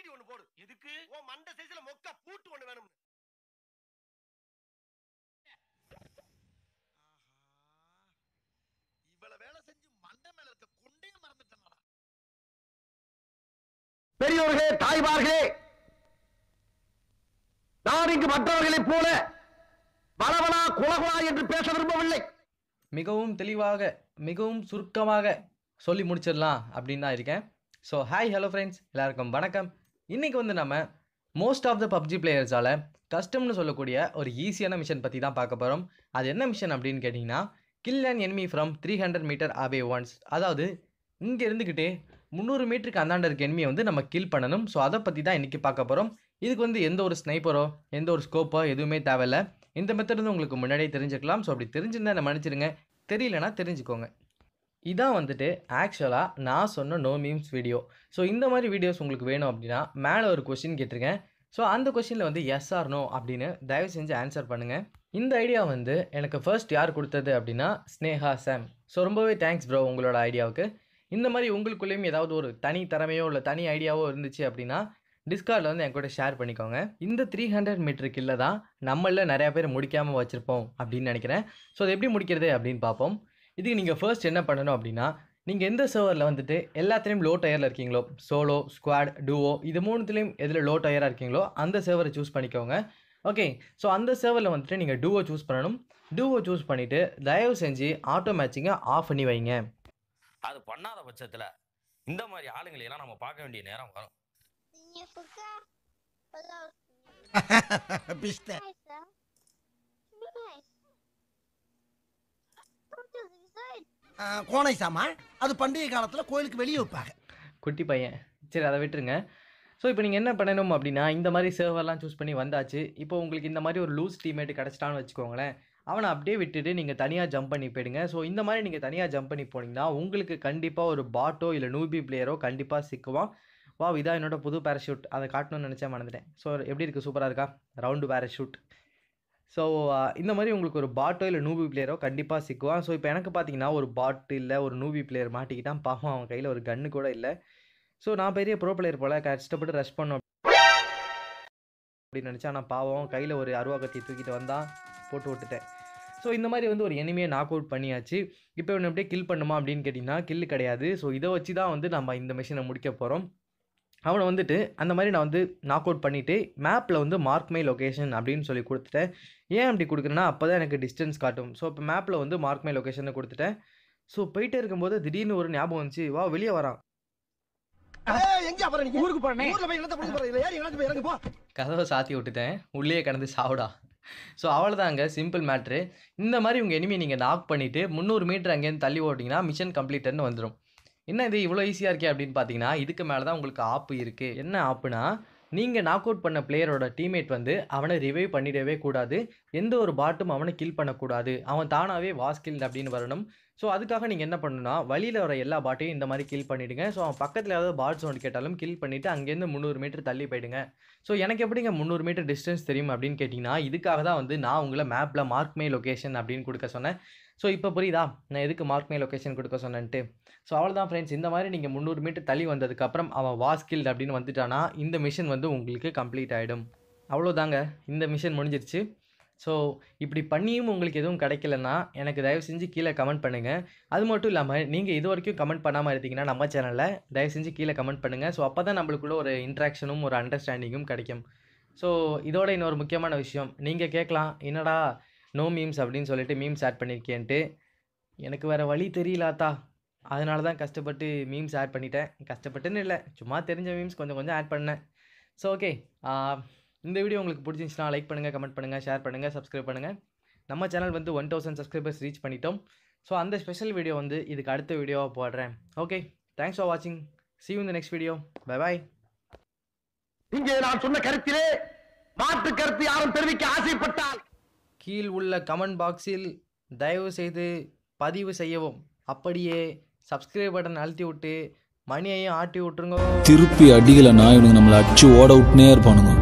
ஒண்ணு போடு எதுக்கு உன் மண்டை சைஸ்ல மொக்க பூட்டு ஒண்ணு வேணும் இவ்வளவு வேலை செஞ்சு மண்டை மேல இருக்க கொண்டே மறந்துட்டேன்டா பெரியோர்களே தாய்மார்களே நான் இங்கு மற்றவர்களைப் போல வளவளா குலகுலா என்று பேச விரும்பவில்லை மிகவும் தெளிவாக மிகவும் சுருக்கமாக சொல்லி முடிச்சிடலாம் அப்படின்னு தான் இருக்கேன் ஸோ ஹாய் ஹலோ ஃப்ரெண்ட்ஸ் எல்லாருக்கும் வணக்கம் இன்றைக்கி வந்து நம்ம மோஸ்ட் ஆஃப் த பப்ஜி பிளேயர்ஸால் கஸ்டம்னு சொல்லக்கூடிய ஒரு ஈஸியான மிஷன் பற்றி தான் பார்க்க போகிறோம் அது என்ன மிஷன் அப்படின்னு கேட்டிங்கன்னா kill and enemy from three hundred metre away once அதாவது இங்கே இருந்துக்கிட்டே முந்நூறு மீட்டருக்கு அந்தாண்ட இருக்க எனிமியை வந்து நம்ம கில் பண்ணணும் ஸோ அதை பற்றி தான் இன்றைக்கி பார்க்க போகிறோம் இதுக்கு வந்து எந்த ஒரு ஸ்னைப்பரோ எந்த ஒரு ஸ்கோப்போ எதுவுமே தேவையில்ல இந்த மெத்தட் வந்து உங்களுக்கு முன்னாடியே தெரிஞ்சுக்கலாம் ஸோ அப்படி தெரிஞ்சிருந்தா என்ன மன்னிச்சிடுங்க தெரியலனா தெரிஞ்சுக்கோங்க இதான் வந்துட்டு ஆக்சுவலாக நான் சொன்ன நோ மீம்ஸ் வீடியோ ஸோ இந்த மாதிரி வீடியோஸ் உங்களுக்கு வேணும் அப்படின்னா மேலே ஒரு கொஷின் கேட்டிருக்கேன் ஸோ அந்த கொஷினில் வந்து எஸ் ஆர் நோ அப்படின்னு தயவு செஞ்சு ஆன்சர் பண்ணுங்கள் இந்த ஐடியா வந்து எனக்கு ஃபர்ஸ்ட் யார் கொடுத்தது அப்படின்னா ஸ்னேஹா சாம் ஸோ ரொம்பவே தேங்க்ஸ் ப்ரோ உங்களோட ஐடியாவுக்கு இந்த மாதிரி உங்களுக்குள்ளேயும் ஏதாவது ஒரு தனி திறமையோ இல்லை தனி ஐடியாவோ இருந்துச்சு அப்படின்னா டிஸ்கார்டில் வந்து என் கூட ஷேர் பண்ணிக்கோங்க இந்த த்ரீ ஹண்ட்ரட் மீட்டர் கில்ல தான் நம்மள நிறையா பேர் முடிக்காமல் வச்சுருப்போம் அப்படின்னு நினைக்கிறேன் ஸோ அது எப்படி முடிக்கிறது அப்படின்னு பார்ப்போம் இதுக்கு நீங்கள் ஃபர்ஸ்ட் என்ன பண்ணணும் அப்படின்னா நீங்கள் எந்த சர்வரில் வந்துட்டு எல்லாத்துலேயும் லோ டயரில் இருக்கீங்களோ சோலோ ஸ்குவாட் டூவோ இது மூணுத்துலேயும் எதில் லோ டயராக இருக்கீங்களோ அந்த சர்வரை சூஸ் பண்ணிக்கோங்க ஓகே ஸோ அந்த சர்வரில் வந்துட்டு நீங்கள் டூவோ சூஸ் பண்ணணும் டூவோ சூஸ் பண்ணிவிட்டு தயவு செஞ்சு ஆட்டோ மேட்சிங்கை ஆஃப் பண்ணி வைங்க அது பண்ணாத பட்சத்துல இந்த மாதிரி ஆளுங்களை எல்லாம் நம்ம பார்க்க வேண்டிய நேரம் வரும் Не пока. Пожалуйста. பிஸ்த Айса. Айса. Как тебя завязать? கோணை சாமான் அது பண்டிகை காலத்துல கோயிலுக்கு வெளியே வைப்பாங்க குட்டி பையன் சரி அதை விட்டுருங்க ஸோ இப்போ நீங்கள் என்ன பண்ணணும் அப்படின்னா இந்த மாதிரி சர்வர்லாம் சூஸ் பண்ணி வந்தாச்சு இப்போ உங்களுக்கு இந்த மாதிரி ஒரு லூஸ் டீமேட் கிடச்சிட்டான்னு வச்சுக்கோங்களேன் அவனை அப்படியே விட்டுட்டு நீங்கள் தனியாக ஜம்ப் பண்ணி போயிடுங்க ஸோ இந்த மாதிரி நீங்கள் தனியாக ஜம்ப் பண்ணி போனீங்கன்னா உங்களுக்கு கண்டிப்பாக ஒரு பாட்டோ இல்லை நூபி பிளேயரோ கண்டிப்பாக சிக்குவான் வா இதான் என்னோட புது பேராஷூட் அதை காட்டணும்னு நினச்சேன் மறந்துட்டேன் ஸோ எப்படி இருக்குது சூப்பராக இருக்கா ரவுண்டு பேராஷூட் ஸோ இந்த மாதிரி உங்களுக்கு ஒரு பாட்டோ இல்லை நூபி பிளேயரோ கண்டிப்பாக சிக்குவான் ஸோ இப்போ எனக்கு பார்த்தீங்கன்னா ஒரு பாட்டு இல்லை ஒரு நூபி பிளேயர் மாட்டிக்கிட்டான் பாவம் அவன் கையில் ஒரு கன்று கூட இல்லை ஸோ நான் பெரிய ப்ரோ பிளேயர் போல் கஷ்டப்பட்டு ரஷ் பண்ணோம் அப்படின்னு நினச்சா நான் பாவம் கையில் ஒரு அருவா கத்தி தூக்கிட்டு வந்தான் போட்டு விட்டுட்டேன் ஸோ இந்த மாதிரி வந்து ஒரு எனிமையை நாக் அவுட் பண்ணியாச்சு இப்போ இவனை அப்படியே கில் பண்ணுமா அப்படின்னு கேட்டிங்கன்னா கில் கிடையாது ஸோ இதை வச்சு தான் வந்து நம்ம இந்த மிஷினை முடிக்க போகிறோம் அவனை வந்துட்டு அந்த மாதிரி நான் வந்து நாக் அவுட் பண்ணிவிட்டு மேப்பில் வந்து மார்க் மை லொகேஷன் அப்படின்னு சொல்லி கொடுத்துட்டேன் ஏன் அப்படி கொடுக்குறேன்னா அப்போ தான் எனக்கு டிஸ்டன்ஸ் காட்டும் ஸோ இப்போ மேப்பில் வந்து மார்க் மை லொகேஷனை கொடுத்துட்டேன் ஸோ போயிட்டே இருக்கும்போது திடீர்னு ஒரு ஞாபகம் வந்துச்சு வா வெளியே வரான் எங்க அப்புறம் நீங்க ஊருக்கு போறேன் ஊர்ல போய் என்னத்த பண்ணி போறீங்க ஏறி இறங்கி போய் இறங்கு போ கதவை சாத்தி விட்டுட்டேன் உள்ளே கிடந்து சாவுடா ஸோ அவ்வளோதாங்க சிம்பிள் மேட்ரு இந்த மாதிரி உங்கள் எனிமி நீங்கள் நாக் பண்ணிவிட்டு முந்நூறு மீட்டர் அங்கேருந்து தள்ளி ஓட்டிங்கன்னா மிஷன் கம்ப்ளீட்டட்னு வந்துடும் என்ன இது இவ்வளோ ஈஸியாக இருக்கே அப்படின்னு பார்த்தீங்கன்னா இதுக்கு மேலே தான் உங்களுக்கு ஆப்பு இருக்குது என்ன ஆப்புனா நீங்கள் நாக் அவுட் பண்ண பிளேயரோட டீம்மேட் வந்து அவனை ரிவைவ் பண்ணிடவே கூடாது எந்த ஒரு பாட்டும் அவனை கில் பண்ணக்கூடாது அவன் தானாகவே வாஸ் கில் அப்படின்னு வரணும் ஸோ அதுக்காக நீங்கள் என்ன பண்ணணும்னா வழியில் வர எல்லா பாட்டையும் இந்த மாதிரி கில் பண்ணிவிடுங்க ஸோ அவன் பக்கத்தில் ஏதாவது பாட் சவுண்ட் கேட்டாலும் கில் பண்ணிவிட்டு அங்கேருந்து முந்நூறு மீட்டர் தள்ளி போயிடுங்க ஸோ எனக்கு எப்படிங்க முந்நூறு மீட்டர் டிஸ்டன்ஸ் தெரியும் அப்படின்னு கேட்டிங்கன்னா இதுக்காக தான் வந்து நான் உங்களை மேப்பில் மார்க் மை லொகேஷன் அப்படின்னு கொடுக்க சொன்னேன் ஸோ இப்போ புரியுதா நான் எதுக்கு மார்க் மை லொகேஷன் கொடுக்க சொன்னேன்ட்டு ஸோ அவ்வளோதான் ஃப்ரெண்ட்ஸ் இந்த மாதிரி நீங்கள் முந்நூறு மீட்டர் தள்ளி வந்ததுக்கப்புறம் அவன் வாஸ் கில்ட் அப்படின்னு வந்துட்டானா இந்த மிஷன் வந்து உங்களுக்கு கம்ப்ளீட் ஆகிடும் அவ்வளோதாங்க இந்த மிஷன் முடிஞ்சிருச்சு ஸோ இப்படி பண்ணியும் உங்களுக்கு எதுவும் கிடைக்கலன்னா எனக்கு தயவு செஞ்சு கீழே கமெண்ட் பண்ணுங்கள் அது மட்டும் இல்லாமல் நீங்கள் இது வரைக்கும் கமெண்ட் பண்ணாமல் இருந்தீங்கன்னா நம்ம சேனலில் தயவு செஞ்சு கீழே கமெண்ட் பண்ணுங்கள் ஸோ அப்போ தான் நம்மளுக்குள்ள ஒரு இன்ட்ராக்ஷனும் ஒரு அண்டர்ஸ்டாண்டிங்கும் கிடைக்கும் ஸோ இதோட இன்னொரு முக்கியமான விஷயம் நீங்கள் கேட்கலாம் என்னடா நோ மீம்ஸ் அப்படின்னு சொல்லிட்டு மீம்ஸ் ஆட் பண்ணியிருக்கேன்ட்டு எனக்கு வேறு வழி தெரியலாத்தா அதனால தான் கஷ்டப்பட்டு மீம்ஸ் ஆட் பண்ணிட்டேன் கஷ்டப்பட்டுன்னு இல்லை சும்மா தெரிஞ்ச மீம்ஸ் கொஞ்சம் கொஞ்சம் ஆட் பண்ணேன் ஸோ ஓகே இந்த வீடியோ உங்களுக்கு பிடிச்சிருந்துச்சுன்னா லைக் பண்ணுங்கள் கமெண்ட் பண்ணுங்கள் ஷேர் பண்ணுங்கள் சப்ஸ்கிரைப் பண்ணுங்கள் நம்ம சேனல் வந்து ஒன் தௌசண்ட் சப்ஸ்கிரைபர்ஸ் ரீச் பண்ணிட்டோம் ஸோ அந்த ஸ்பெஷல் வீடியோ வந்து இதுக்கு அடுத்த வீடியோவாக போடுறேன் ஓகே தேங்க்ஸ் ஃபார் வாட்சிங் see you in the next video bye bye இங்கே நான் சொன்ன கருத்திலே மாற்று கருத்து யாரும் தெரிவிக்க ஆசைப்பட்டால் கீழ் உள்ள கமெண்ட் பாக்ஸில் தயவு செய்து பதிவு செய்யவும் அப்படியே சப்ஸ்கிரைப் பட்டன் அழுத்தி விட்டு மணியையும் ஆட்டி விட்டுருங்க திருப்பி அடிக்கலைன்னா இவனுங்க நம்மளை அடிச்சு ஓட விட்டுனே இருப்பானுங்க